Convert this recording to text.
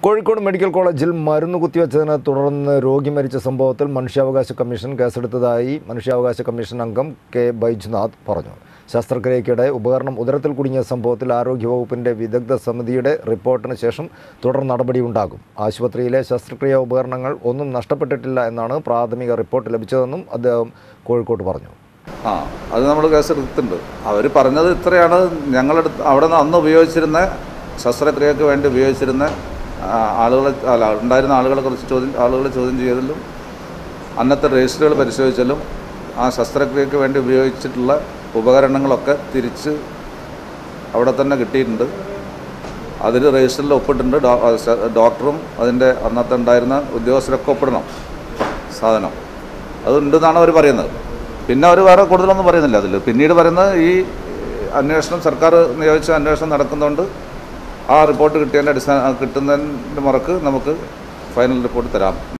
Kozhikode medical കോളേജിൽ മരുന്ന് കുത്തിവെച്ചതിനെ തുടർന്ന് രോഗി മരിച്ച സംഭവത്തിൽ മനുഷ്യാവകാശ കമ്മീഷൻ കേസെടുത്തതായി മനുഷ്യാവകാശ കമ്മീഷൻ അംഗം കെ ബൈജുനാഥ് പറഞ്ഞു ശസ്ത്രക്രിയയ്ക്കിടെ ഉപകരണം ഉദരത്തിൽ കുടുങ്ങിയ സംഭവത്തിൽ ആരോഗ്യവകുപ്പിന്റെ വിദഗ്ധ സമിതിയുടെ റിപ്പോർട്ടിന് ശേഷം തുടർ നടപടിയുണ്ടാകും ആശുപത്രിയിലെ ശസ്ത്രക്രിയാ ഉപകരണങ്ങൾ ഒന്നും നഷ്ടപ്പെട്ടിട്ടില്ല എന്നാണ് പ്രാഥമിക റിപ്പോർട്ട് ലഭിച്ചതെന്നും അദ്ദേഹം കോഴിക്കോട്ട് പറഞ്ഞു ആ അത് നമ്മൾ കേസെടുത്തിട്ടുണ്ട് അവർ പറഞ്ഞത് ഇത്രയാണ് ഞങ്ങളെടുത്ത് അവിടെ നിന്ന് അന്ന് ഉപയോഗിച്ചിരുന്ന ശസ്ത്രക്രിയക്ക് വേണ്ടി ഉപയോഗിച്ചിരുന്ന ആ, ആളുകളെ അല്ല ഉണ്ടായിരുന്ന ആളുകളെ കുറിച്ച് ചോദ്യം ആളുകളെ ചോദ്യം ചെയ്തതിലും അന്നത്തെ രജിസ്റ്ററുകൾ പരിശോധിച്ചാലും ആ ശസ്ത്രക്രിയക്ക് വേണ്ടി ഉപയോഗിച്ചിട്ടുള്ള ഉപകരണങ്ങളൊക്കെ തിരിച്ച് അവിടെ തന്നെ കിട്ടിയിട്ടുണ്ട് അതിൽ രജിസ്റ്ററിൽ ഒപ്പിട്ടുണ്ട് ഡോ- ആ, ശ- ഡോക്ടറും അതിൻ്റെ അന്നത്തെ ഉണ്ടായിരുന്ന ഉദ്യോഗസ്ഥരൊക്കെ ഒപ്പിടണം സാധനം അതുണ്ടെന്നാണ് അവർ പറയുന്നത് പിന്നെ അവർ വേറെ കൂടുതലൊന്നും പറയുന്നില്ല അതിൽ പിന്നീട് പറയുന്നത് ഈ അന്വേഷണം സർക്കാർ നിയോഗിച്ച അന്വേഷണം നടക്കുന്നതുകൊണ്ട് ആ റിപ്പോർട്ട് കിട്ടിയതിൻ്റെ അടിസ്ഥാന കിട്ടുന്നതിൻ്റെ മുറക്ക് നമുക്ക് ഫൈനൽ റിപ്പോർട്ട് തരാം